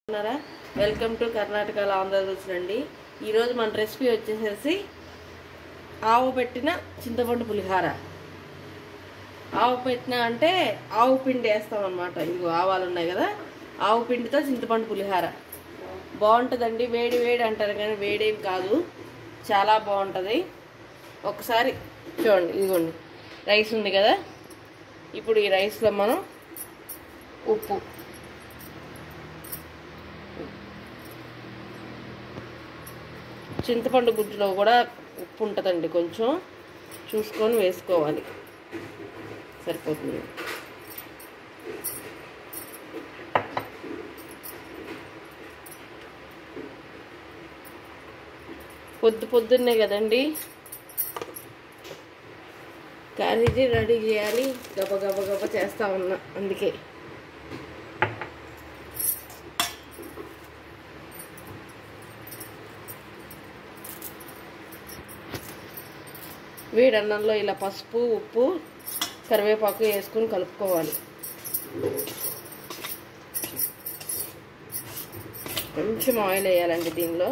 ఉన్నారా welcome to కర్ణాటకలో ఆంధ్ర రుచులు అండి ఈరోజు మన రెసిపీ వచ్చేసేసి ఆవు పెట్టిన చింతపండు పులిహార ఆవు పెట్టిన అంటే ఆవు పిండి వేస్తాం అనమాట ఇంకో ఆవాలు ఉన్నాయి కదా ఆవు పిండితో చింతపండు పులిహార బాగుంటుందండి వేడి వేడి అంటారు కానీ వేడేం కాదు చాలా బాగుంటుంది ఒకసారి చూడండి ఇదిగోండి రైస్ ఉంది కదా ఇప్పుడు ఈ రైస్లో మనం ఉప్పు చింతపండు గుజ్జులో కూడా ఉప్పు ఉంటుందండి కొంచెం చూసుకొని వేసుకోవాలి సరిపోతుంది పొద్దు పొద్దున్నే కదండి క్యారేజీ రెడీ చేయాలి గబ గబ గబ చేస్తా ఉన్నా అందుకే వేడి అన్నంలో ఇలా పసుపు ఉప్పు కరివేపాకు వేసుకొని కలుపుకోవాలి కొంచెం ఆయిల్ వేయాలండి దీనిలో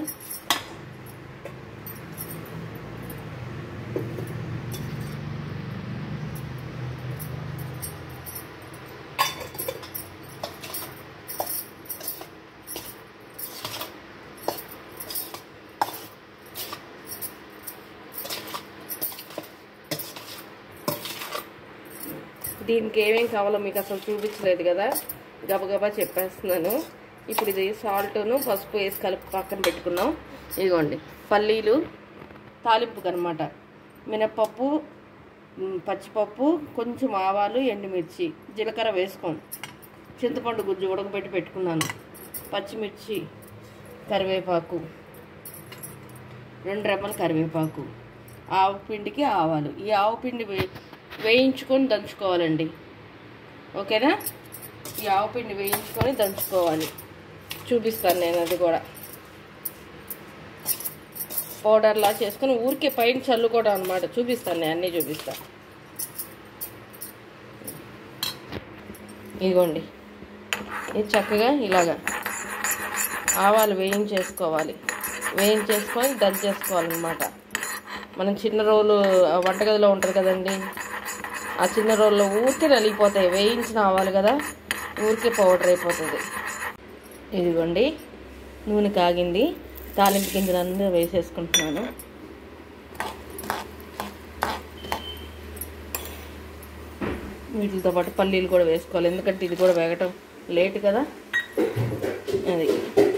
దీనికి ఏమేం కావాలో మీకు అసలు చూపించలేదు కదా గబగబా చెప్పేస్తున్నాను ఇప్పుడు ఇది సాల్ట్ను పసుపు వేసి కలిపి పక్కన పెట్టుకున్నాం ఇదిగోండి పల్లీలు తాలింపుకి అనమాట మినప్పప్పు ఉమ్, పచ్చిపప్పు కొంచెం ఆవాలు ఎండుమిర్చి జీలకర్ర వేసుకోం చింతపండు గుజ్జు ఉడకబెట్టి పెట్టుకున్నాను పచ్చిమిర్చి కరివేపాకు రెండు రెమ్మల కరివేపాకు ఆవు పిండికి ఆవాలు ఈ ఆవు పిండి వే వేయించుకొని దంచుకోవాలండి ఓకేనా ఈ ఆవు పిండి వేయించుకొని దంచుకోవాలి చూపిస్తాను నేను అది కూడా పౌడర్లా చేసుకొని ఊరికే పైన చల్లుకోవడం అనమాట చూపిస్తాను నేను అన్నీ చూపిస్తాను ఇదిగోండి ఇది చక్కగా ఇలాగా ఆవాలు వేయించేసుకోవాలి వేయించేసుకొని దంచేసుకోవాలన్నమాట మనం చిన్న రోలు ఆ వంటగదిలో ఉంటుంది కదండి ఆ చిన్న రోల్లో ఊరికే నలిగిపోతాయి వేయించిన ఆవాలు కదా ఊరికే పౌడర్ అయిపోతుంది ఇదిగోండి నూనె కాగింది తాలింపు గింజలన్నీ వేసేసుకుంటున్నాను వీటితో పాటు పల్లీలు కూడా వేసుకోవాలి ఎందుకంటే ఇది కూడా వేగటం లేట్ కదా అది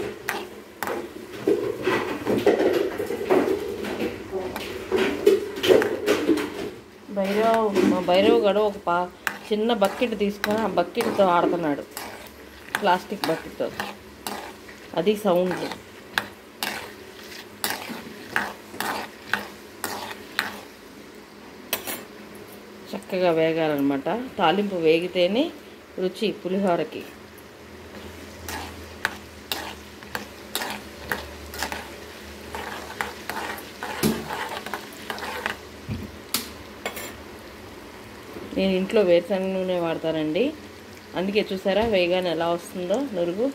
భైరవ్ మా భైరవ్ గడు ఒక పా చిన్న బకెట్ తీసుకొని ఆ బకెట్తో ఆడుతున్నాడు ప్లాస్టిక్ బకెట్తో అది సౌండ్ చక్కగా వేగాలన్నమాట తాలింపు వేగితేనే రుచి పులిహోరకి నేను ఇంట్లో వేరుశనగ నూనె వాడతానండి అందుకే చూసారా వేగానే ఎలా వస్తుందో నురుగు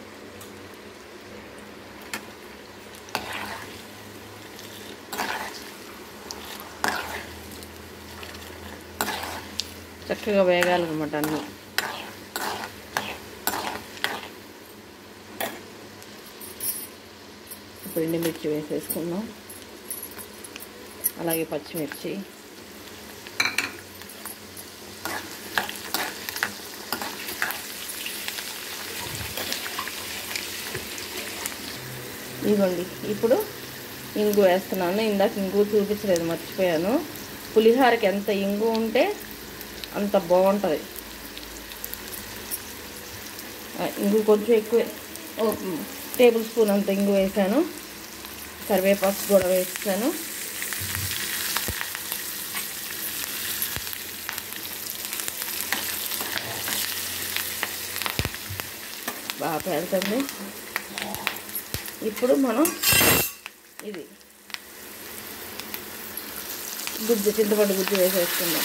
చక్కగా వేగాలన్నమాట అన్నీ ఇప్పుడు ఎండుమిర్చి వేసేసుకుందాం అలాగే పచ్చిమిర్చి ఇదిగోండి ఇప్పుడు ఇంగు వేస్తున్నాను ఇందాక ఇంగు చూపించలేదు మర్చిపోయాను పులిహోరకి ఎంత ఇంగు ఉంటే అంత బాగుంటుంది ఆ, ఇంగు కొంచెం ఎక్కువ ఓ టేబుల్ స్పూన్ అంత ఇంగు వేసాను కరివేపాకు కూడా వేసాను బాగా పెడుతుంది ఇప్పుడు మనం ఇది గుజ్జు చింతపండు గుజ్జు వేసేసుకుందాం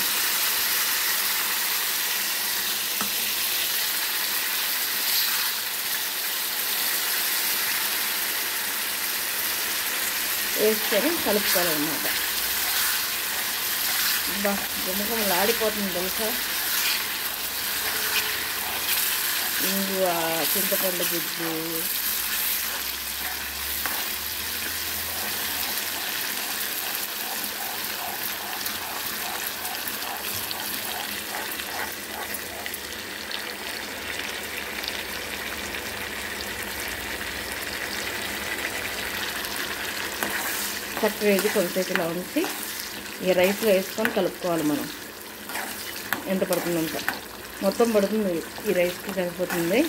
వేసుకొని కలుపుకోవాలన్నమాట బా గుమ్మగుమ్మలు ఆడిపోతుంది తెలుసా ఇంగువ చింతపండు గుజ్జు చక్కగా ఇది కొంతసేపు ఇలా ఉంచి ఈ రైస్లో వేసుకొని కలుపుకోవాలి మనం ఎంత పడుతుంది అంత మొత్తం పడుతుంది ఈ రైస్కి సరిపోతుంది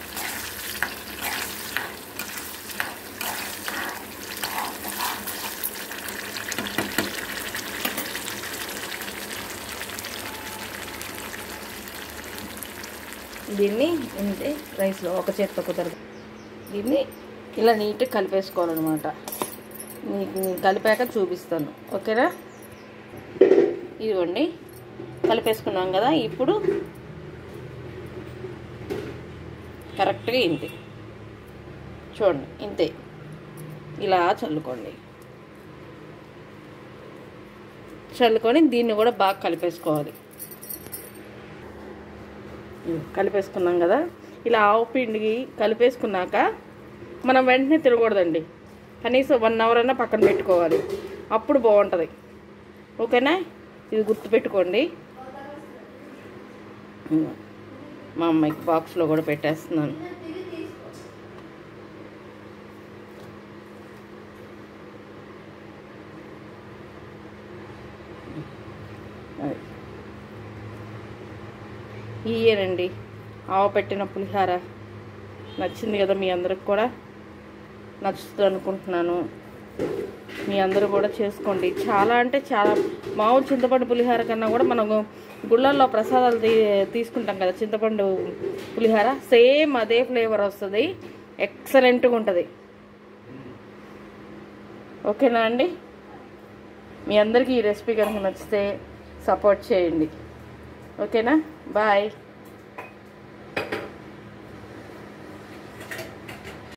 దీన్ని ఇంతే రైస్లో ఒక చేతితో కుదరదు దీన్ని ఇలా నీట్గా కలిపేసుకోవాలన్నమాట మీకు కలిపాక చూపిస్తాను ఓకేనా ఇదిగోండి కలిపేసుకున్నాం కదా ఇప్పుడు కరెక్ట్గా ఇంతే చూడండి ఇంతే ఇలా చల్లుకోండి చల్లుకొని దీన్ని కూడా బాగా కలిపేసుకోవాలి ఇదిగో కలిపేసుకున్నాం కదా ఇలా ఆవు పిండికి కలిపేసుకున్నాక మనం వెంటనే తిరగకూడదండి కనీసం వన్ అవర్ అన్నా పక్కన పెట్టుకోవాలి అప్పుడు బాగుంటుంది ఓకేనా ఇది గుర్తుపెట్టుకోండి ఇదిగో. మా అమ్మాయికి బాక్స్లో కూడా పెట్టేస్తున్నాను అది ఇయ్యేనండి ఆవు పెట్టిన పులిహార నచ్చింది కదా మీ అందరికి కూడా నచ్చుతుంది అనుకుంటున్నాను మీ అందరూ కూడా చేసుకోండి చాలా అంటే చాలా మామూలు చింతపండు పులిహార కన్నా కూడా మనం గుళ్ళల్లో ప్రసాదాలు తీ తీసుకుంటాం కదా చింతపండు పులిహార సేమ్ అదే ఫ్లేవర్ వస్తుంది ఎక్సలెంట్గా ఉంటుంది ఓకేనా అండి మీ అందరికీ ఈ రెసిపీ కనుక నచ్చితే సపోర్ట్ చేయండి ఓకేనా బాయ్